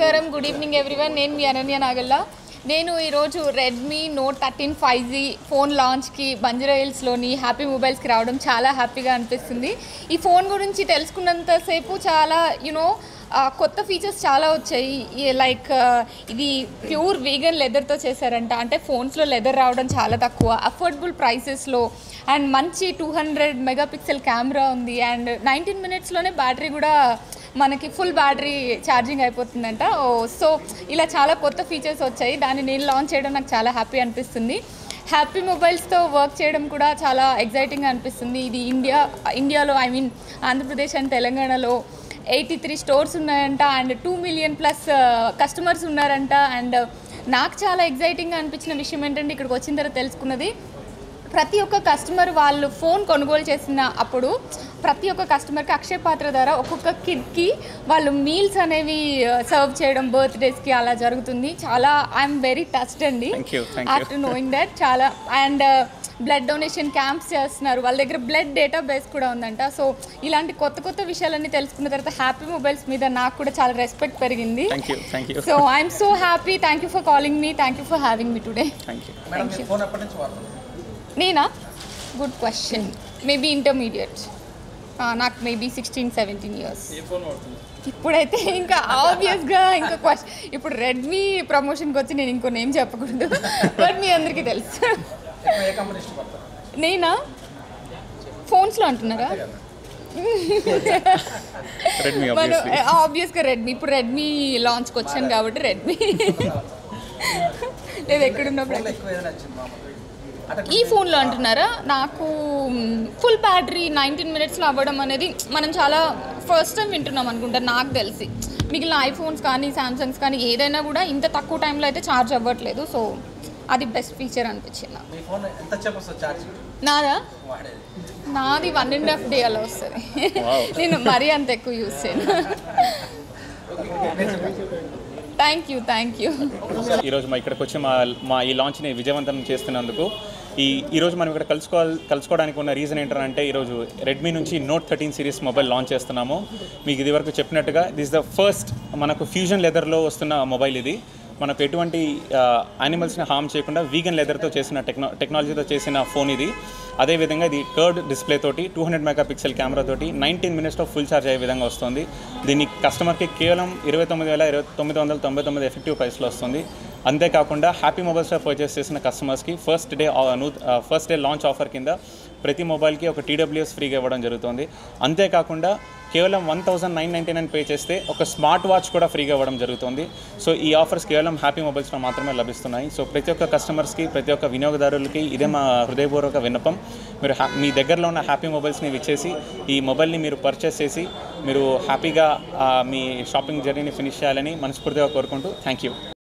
నమస్కారం good evening everyone నేను మీ అనన్య నాగల్లా నేను ఈరోజు Redmi note thirteen five G phone లాంచ్కి బంజరా హిల్స్లోని హ్యాపీ మొబైల్స్కి రావడం చాలా హ్యాపీగా అనిపిస్తుంది ఈ ఫోన్ గురించి తెలుసుకున్నంతసేపు చాలా యునో కొత్త ఫీచర్స్ చాలా వచ్చాయి లైక్ ఇది ప్యూర్ వీగన్ లెదర్తో చేశారంట అంటే ఫోన్స్లో లెదర్ రావడం చాలా తక్కువ అఫోర్డబుల్ ప్రైసెస్లో అండ్ మంచి టూ హండ్రెడ్ మెగాపిక్సెల్ కెమెరా ఉంది అండ్ నైన్టీన్ మినిట్స్లోనే బ్యాటరీ కూడా మనకి ఫుల్ బ్యాటరీ ఛార్జింగ్ అయిపోతుందంట ఓ సో ఇలా చాలా కొత్త ఫీచర్స్ వచ్చాయి దాన్ని నేను లాంచ్ చేయడం నాకు చాలా హ్యాపీ అనిపిస్తుంది హ్యాపీ మొబైల్స్తో వర్క్ చేయడం కూడా చాలా ఎగ్జైటింగ్గా అనిపిస్తుంది ఇది ఇండియా ఇండియాలో ఐ మీన్ ఆంధ్రప్రదేశ్ అండ్ తెలంగాణలో ఎయిటీ త్రీ స్టోర్స్ ఉన్నాయంట and two million plus customers ఉన్నారంట అండ్ నాకు చాలా ఎగ్జైటింగ్గా అనిపించిన విషయం ఏంటంటే ఇక్కడికి వచ్చిన తర్వాత తెలుసుకున్నది ప్రతి ఒక్క కస్టమర్ వాళ్ళు ఫోన్ కొనుగోలు చేసిన అప్పుడు ప్రతి ఒక్క కస్టమర్కి అక్షయ పాత్ర ద్వారా ఒక్కొక్క కిడ్కి వాళ్ళు మీల్స్ అనేవి సర్వ్ చేయడం బర్త్డేస్కి అలా జరుగుతుంది చాలా ఐఎమ్ వెరీ టచ్డ్ అండి Thank you, thank you. After knowing that చాలా అండ్ బ్లడ్ డొనేషన్ క్యాంప్స్ చేస్తున్నారు వాళ్ళ దగ్గర బ్లడ్ డేటా బేస్ కూడా ఉందంట సో ఇలాంటి కొత్త కొత్త విషయాలన్నీ తెలుసుకున్న తర్వాత హ్యాపీ మొబైల్స్ మీద నాకు కూడా చాలా రెస్పెక్ట్ పెరిగింది thank you thank you so I'm so happy thank you for calling me thank you for having me today thank you madam మీరు ఫోన్ ఎప్పటి నుంచి వాడుతున్నారు నేనా గుడ్ క్వశ్చన్ మేబీ ఇంటర్మీడియట్ నాకు మేబీ సిక్స్టీన్ సెవెంటీన్ ఇయర్స్ ఏ phone వాడుతున్నారు ఇప్పుడైతే ఇంకా ఆబ్వియస్గా ఇంకా క్వశ్చన్ ఇప్పుడు రెడ్మీ ప్రమోషన్కి వచ్చి నేను ఇంకో నేమ్ చెప్పకూడదు బట్ మీ అందరికీ తెలుసు ఎక్కువ ఏ కంపెనీ ఇష్టపడతారు నేనా ఫోన్స్లో అంటున్నారా రెడ్మీ మనం ఆబ్వియస్లీ ఆబ్వియస్గా రెడ్మీ ఇప్పుడు రెడ్మీ లాంచ్కి వచ్చాను కాబట్టి రెడ్మీ లేదు ఎక్కడున్నప్పుడు ఫోన్లో ఎక్కువ ఏదైనా నచ్చింది మామూలుగా అంటే ఈ ఫోన్లో అంటున్నారా నాకు ఫుల్ బ్యాటరీ నైన్టీన్ మినిట్స్లో అవ్వడం అనేది మనం చాలా ఫస్ట్ టైం వింటున్నాం అనుకుంటా నాకు తెలిసి మిగిలిన ఐఫోన్స్ కానీ శాంసంగ్స్ కానీ ఏదైనా కూడా ఇంత తక్కువ టైంలో అయితే ఛార్జ్ అవ్వట్లేదు సో అది బెస్ట్ ఫీచర్ అనిపించింది నాకు మీ ఫోన్ ఎంత సేపు వస్తుంది ఛార్జింగ్ నాదా వాడేది నాది వన్ అండ్ హాఫ్ డే అలా వస్తుంది Wow. నేను మరీ అంత ఎక్కువ యూస్ చేయను మీరు చెప్పండి థ్యాంక్ యూ థ్యాంక్ యూ ఈరోజు మా ఇక్కడికి వచ్చి మా మా ఈ లాంచ్ని విజయవంతం చేస్తున్నందుకు ఈ ఈరోజు మనం ఇక్కడ కలుసుకోవాలి కలుసుకోవడానికి ఉన్న రీజన్ ఏంటంటే ఈరోజు రెడ్మీ నుంచి note thirteen series mobile launch చేస్తున్నాము మీకు ఇది వరకు చెప్పినట్టుగా దిస్ ద ఫస్ట్ మనకు ఫ్యూజన్ లెదర్లో వస్తున్న మొబైల్ ఇది మనకు ఎటువంటి యానిమల్స్ని హామ్ చేయకుండా వీగన్ లెదర్తో చేసిన టెక్నా టెక్నాలజీతో చేసిన ఫోన్ ఇది అదేవిధంగా ఇది కర్డ్ డిస్ప్లే తోటి two hundred megapixel camera తోటి నైన్టీన్ మినిట్స్లో ఫుల్ ఛార్జ్ అయ్యే విధంగా వస్తుంది దీన్ని కస్టమర్కి కేవలం ఇరవై తొమ్మిది వేల ఇరవై తొమ్మిది వందల తొంభై తొమ్మిది ఎఫెక్టివ్ ప్రైస్లో వస్తుంది అంతేకాకుండా హ్యాపీ మొబైల్స్లో పర్చేస్ చేసిన కస్టమర్స్కి ఫస్ట్ డే నూ ఫస్ట్ డే లాంచ్ ఆఫర్ కింద ప్రతి మొబైల్కి ఒక టీడబ్ల్యూఎస్ ఫ్రీగా ఇవ్వడం జరుగుతుంది అంతేకాకుండా కేవలం one thousand nine ninety nine pay చేస్తే ఒక స్మార్ట్ వాచ్ కూడా ఫ్రీగా ఇవ్వడం జరుగుతుంది సో ఈ ఆఫర్స్ కేవలం హ్యాపీ మొబైల్స్లో మాత్రమే లభిస్తున్నాయి సో ప్రతి ఒక్క కస్టమర్స్కి ప్రతి ఒక్క వినియోగదారులకి ఇదే మా హృదయపూర్వక విన్నపం మీరు హ్యా- మీ దగ్గరలో ఉన్న హ్యాపీ మొబైల్స్ని ఇచ్చేసి ఈ మొబైల్ని మీరు పర్చేస్ చేసి మీరు హ్యాపీగా ఆ, మీ షాపింగ్ జర్నీని ఫినిష్ చేయాలని మనస్ఫూర్తిగా కోరుకుంటూ థ్యాంక్ యూ